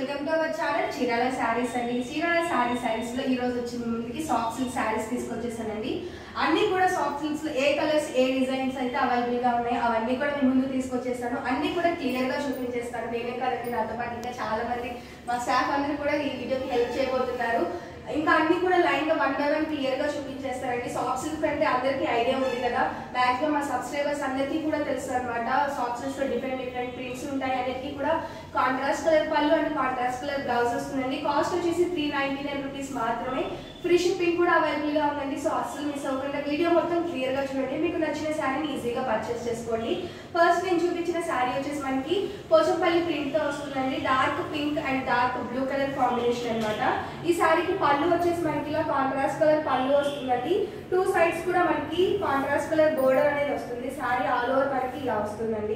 welcome to our channel Chirala saris అండి చీరాల శారీ శారీస్ లో ఈ రోజు వచ్చిన ముందుకి సాఫ్ట్ సిల్క్ శారీస్ తీసుకొచ్చేసానండి అన్ని కూడా సాఫ్ట్ సిల్క్స్ లో ఏ కలర్స్ ఏ డిజైన్స్ అయితే అవైలబుల్ గా ఉన్నాయి అవన్నీ కూడా నేను ముందు తీసుకొచ్చేస్తాను అన్ని కూడా క్లియర్ గా చూపించేస్తాను నేనే కాదండి నాతో పాటు ఇంకా చాలా మంది మా స్టాఫ్ అందరూ కూడా ఈ వీడియోకి హెల్ప్ చేయబోతున్నారు ఇంకా అన్ని కూడా లైన్ గా వన్ బై వన్ క్లియర్ గా చూపించేస్తారండి సాఫ్ట్ సిల్క్ అంటే అందరికీ ఐడియా ఉంది కదా మాక్సిమం మా సబ్స్క్రైబర్స్ అందరికీ కూడా తెలుసు అనమాట సాఫ్ట్ సిల్క్స్ లో డిఫరెంట్ డిఫరెంట్ ప్రింట్స్ ఉంటాయి అన్నిటికీ కూడా కాంట్రాస్ట్ కలర్ పళ్ళు అండ్ కాంట్రాస్ట్ కలర్ బ్లౌజ్ వస్తుందండి కాస్ట్ వచ్చేసి త్రీ నైన్టీ నైన్ రూపీస్ మాత్రమే ఫ్రీ షిప్పింగ్ కూడా అవైలబుల్ గా ఉందండి సో అస్సలు మిస్ అవ్వకుండా వీడియో మొత్తం క్లియర్ గా చూడండి మీకు నచ్చిన శారీని ఈజీగా పర్చేస్ చేసుకోండి ఫస్ట్ నేను చూపించిన శారీ వచ్చేసి మనకి పోచంపల్లి ప్రింట్ తో వస్తుందండి dark pink and dark blue colour combination అన్నమాట ఈ శారీకి పళ్ళు వచ్చేసి మనకి ఇలా కాంట్రాస్ట్ కలర్ పళ్ళు వస్తుందండి టూ సైడ్స్ కూడా మనకి కాంట్రాస్ట్ కలర్ బోర్డర్ అనేది వస్తుంది శారీ ఆల్ ఓవర్ మనకి ఇలా వస్తుందండి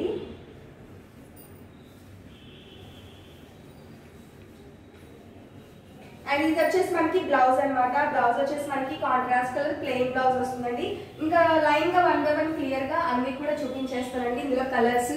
అండ్ ఇది వచ్చేసి మనకి బ్లౌజ్ అన్నమాట బ్లౌజ్ వచ్చేసి మనకి కాంట్రాస్ట్ కలర్ ప్లెయిన్ బ్లౌజ్ వస్తుందండి ఇంకా లైన్ గా వన్ బై వన్ క్లియర్ గా అన్ని కూడా చూపించేస్తానండి ఇందులో కలర్స్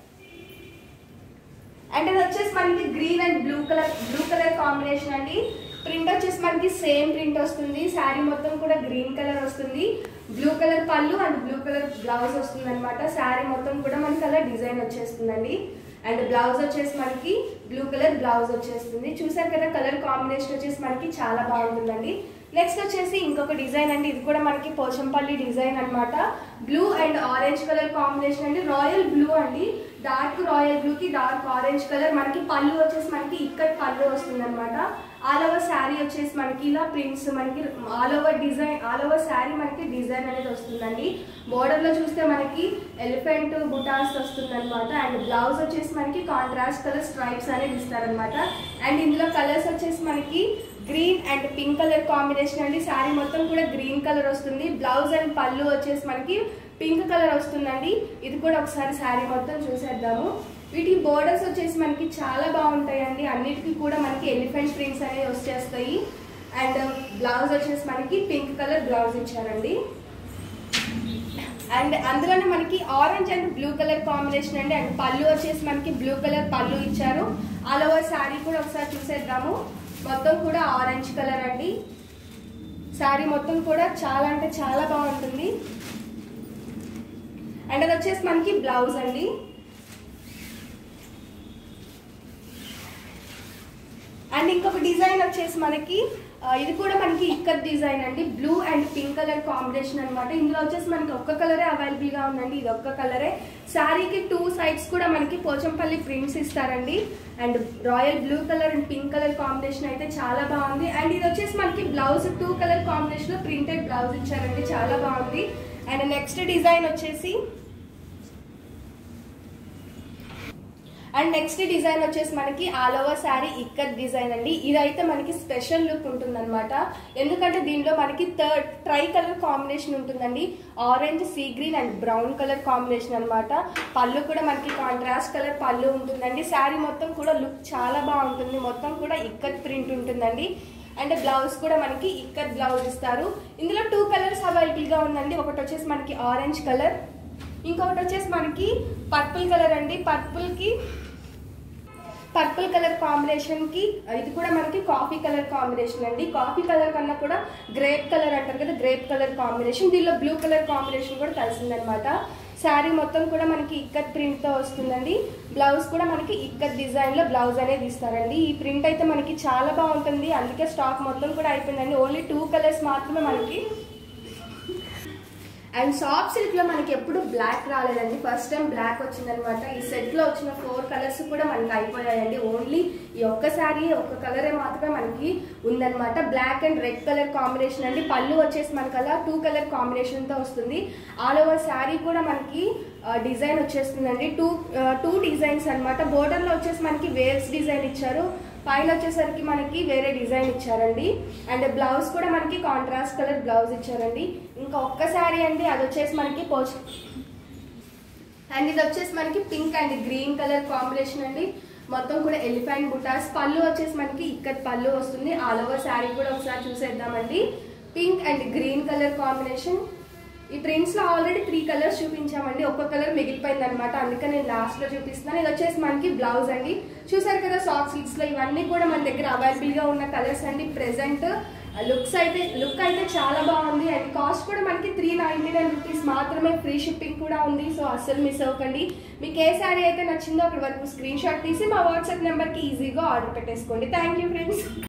అండ్ ఇది వచ్చేసి మనకి green and blue colour blue colour combination అండి ప్రింట్ వచ్చేసి మనకి సేమ్ ప్రింట్ వస్తుంది శారీ మొత్తం కూడా గ్రీన్ కలర్ వస్తుంది బ్లూ కలర్ పళ్ళు అండ్ బ్లూ కలర్ బ్లౌజ్ వస్తుంది అనమాట శారీ మొత్తం కూడా మనకి అలా డిజైన్ వచ్చేస్తుందండి అండ్ బ్లౌజ్ వచ్చేసి మనకి బ్లూ కలర్ బ్లౌజ్ వచ్చేస్తుంది చూసారు కదా కలర్ కాంబినేషన్ వచ్చేసి మనకి చాలా బాగుంటుందండి నెక్స్ట్ వచ్చేసి ఇంకొక డిజైన్ అండి ఇది కూడా మనకి పోచంపల్లి డిజైన్ అన్నమాట blue and orange colour combination అండి రాయల్ బ్లూ అండి డార్క్ రాయల్ బ్లూ కి డార్క్ ఆరెంజ్ కలర్ మనకి పళ్ళు వచ్చేసి మనకి ఇక్కడ పళ్ళు వస్తుంది అనమాట ఆల్ ఓవర్ శారీ వచ్చేసి మనకి ఇలా ప్రింట్స్ మనకి all over design all over sari మనకి డిజైన్ అనేది వస్తుందండి బోర్డర్ లో చూస్తే మనకి ఎలిఫెంట్ బుటాస్ వస్తుంది అనమాట అండ్ బ్లౌజ్ వచ్చేసి మనకి కాంట్రాస్ట్ కలర్ స్ట్రైప్స్ అనేది ఇస్తారనమాట అండ్ ఇందులో కలర్స్ వచ్చేసి మనకి green and pink colour combination అండి శారీ మొత్తం కూడా గ్రీన్ కలర్ వస్తుంది బ్లౌజ్ అండ్ పళ్ళు వచ్చేసి మనకి పింక్ కలర్ వస్తుందండి ఇది కూడా ఒకసారి శారీ మొత్తం చూసేద్దాము వీటి బోర్డర్స్ వచ్చేసి మనకి చాలా బాగుంటాయండి అన్నిటికీ కూడా మనకి ఎలిఫెంట్ ప్రింట్స్ అనేవి వచ్చేస్తాయి అండ్ బ్లౌజ్ వచ్చేసి మనకి పింక్ కలర్ బ్లౌజ్ ఇచ్చారండి అండ్ అందులోనే మనకి orange and blue colour combination అండి అండ్ పళ్ళు వచ్చేసి మనకి బ్లూ కలర్ పళ్ళు ఇచ్చారు ఆల్ ఓవర్ శారీ కూడా ఒకసారి చూసేద్దాము మొత్తం కూడా ఆరెంజ్ కలర్ అండి శారీ మొత్తం కూడా చాలా అంటే చాలా బాగుంటుంది అండ్ అది వచ్చేసి మనకి బ్లౌజ్ అండి అండ్ ఇంకొక డిజైన్ వచ్చేసి మనకి ఆ, ఇది కూడా మనకి ఇక్కత్ డిజైన్ అండి blue and pink colour combination అన్నమాట ఇందులో వచ్చేసి మనకి ఒక్క కలరే అవైలబుల్ గా ఉందండి ఇది ఒక్క కలరే శారీకి టూ సైడ్స్ కూడా మనకి పోచంపల్లి ప్రింట్స్ ఇస్తారండి and royal blue colour and pink colour combination అయితే చాలా బాగుంది అండ్ ఇది వచ్చేసి మనకి బ్లౌజ్ టూ కలర్ కాంబినేషన్ లో ప్రింటెడ్ బ్లౌజ్ ఇచ్చారండి చాలా బాగుంది అండ్ నెక్స్ట్ డిజైన్ వచ్చేసి అండ్ నెక్స్ట్ డిజైన్ వచ్చేసి మనకి all over sari ikat design అండి ఇదైతే మనకి స్పెషల్ లుక్ ఉంటుందన్నమాట ఎందుకంటే దీనిలో మనకి థర్డ్ ట్రై కలర్ కాంబినేషన్ ఉంటుందండి orange sea green and brown colour combination అన్నమాట పళ్ళు కూడా మనకి కాంట్రాస్ట్ కలర్ పళ్ళు ఉంటుందండి శారీ మొత్తం కూడా లుక్ చాలా బాగుంటుంది మొత్తం కూడా ఇక్కత్ ప్రింట్ ఉంటుందండి అండ్ బ్లౌజ్ కూడా మనకి ఇక్కత్ బ్లౌజ్ ఇస్తారు ఇందులో టూ కలర్స్ అవైలబుల్ గా ఉందండి ఒకటి వచ్చేసి మనకి ఆరెంజ్ కలర్ ఇంకొకటి వచ్చేసి మనకి పర్పుల్ కలర్ అండి పర్పుల్ కి పర్పుల్ కలర్ కాంబినేషన్ కి ఇది కూడా మనకి కాఫీ కలర్ కాంబినేషన్ అండి కాఫీ కలర్ కన్నా కూడా గ్రేప్ కలర్ అంటారు కదా గ్రేప్ కలర్ కాంబినేషన్ దీనిలో బ్లూ కలర్ కాంబినేషన్ కూడా కలిసిందనమాట శారీ మొత్తం కూడా మనకి ఇక్కత్ ప్రింట్ తో వస్తుందండి బ్లౌజ్ కూడా మనకి ఇక్కత్ డిజైన్ లో బ్లౌజ్ అనేది ఇస్తారండి ఈ ప్రింట్ అయితే మనకి చాలా బాగుంటుంది అందుకే స్టాక్ మొత్తం కూడా అయిపోయిందండి ఓన్లీ టూ కలర్స్ మాత్రమే మనకి అండ్ సాఫ్ట్ సిల్క్ లో మనకి ఎప్పుడు బ్లాక్ రాలేదండి ఫస్ట్ టైం బ్లాక్ వచ్చిందనమాట ఈ సెట్ లో వచ్చిన ఫోర్ కలర్స్ కూడా మనకి అయిపోయాయండి ఓన్లీ ఈ ఒక్క శారీ ఒక్క కలరే మాత్రమే మనకి ఉందన్నమాట black and red colour combination అండి పళ్ళు వచ్చేసి మనకి అలా టూ కలర్ కాంబినేషన్ తో వస్తుంది ఆల్ ఓవర్ శారీ కూడా మనకి డిజైన్ వచ్చేస్తుందండి టూ టూ డిజైన్స్ అనమాట బోర్డర్ లో వచ్చేసి మనకి వేవ్స్ డిజైన్ ఇచ్చారు పైన వచ్చేసరికి మనకి వేరే డిజైన్ ఇచ్చారండి అండ్ బ్లౌజ్ కూడా మనకి కాంట్రాస్ట్ కలర్ బ్లౌజ్ ఇచ్చారండి ఇంకా ఒక్క శారీ అండి అది వచ్చేసి మనకి పోచ్ అండ్ ఇది వచ్చేసి మనకి pink and green colour combination అండి మొత్తం కూడా ఎలిఫెంట్ బుటాస్ పళ్ళు వచ్చేసి మనకి ఇక్కత్ పళ్ళు వస్తుంది ఆల్ ఓవర్ శారీ కూడా ఒకసారి చూసేద్దామండి pink and green colour combination ఈ ప్రింట్స్ లో ఆల్రెడీ త్రీ కలర్స్ చూపించామండి ఒక్క కలర్ మిగిలిపోయింది అనమాట అందుకే నేను లాస్ట్ లో చూపిస్తున్నాను ఇది వచ్చేసి మనకి బ్లౌజ్ అండి చూసారు కదా సాఫ్ట్ సిల్క్స్ లో ఇవన్నీ కూడా మన దగ్గర అవైలబుల్ గా ఉన్న కలర్స్ అండి ప్రెసెంట్ లుక్స్ అయితే లుక్ అయితే చాలా బాగుంది అండ్ కాస్ట్ కూడా మనకి త్రీ నైన్టీ నైన్ రూపీస్ మాత్రమే ఫ్రీ షిప్పింగ్ కూడా ఉంది సో అస్సలు మిస్ అవ్వకండి మీకు ఏ శారీ అయితే నచ్చిందో అక్కడ వరకు స్క్రీన్ షాట్ తీసి మా వాట్సాప్ నెంబర్కి ఈజీగా ఆర్డర్ పెట్టేసుకోండి థ్యాంక్ యూ ఫ్రెండ్స్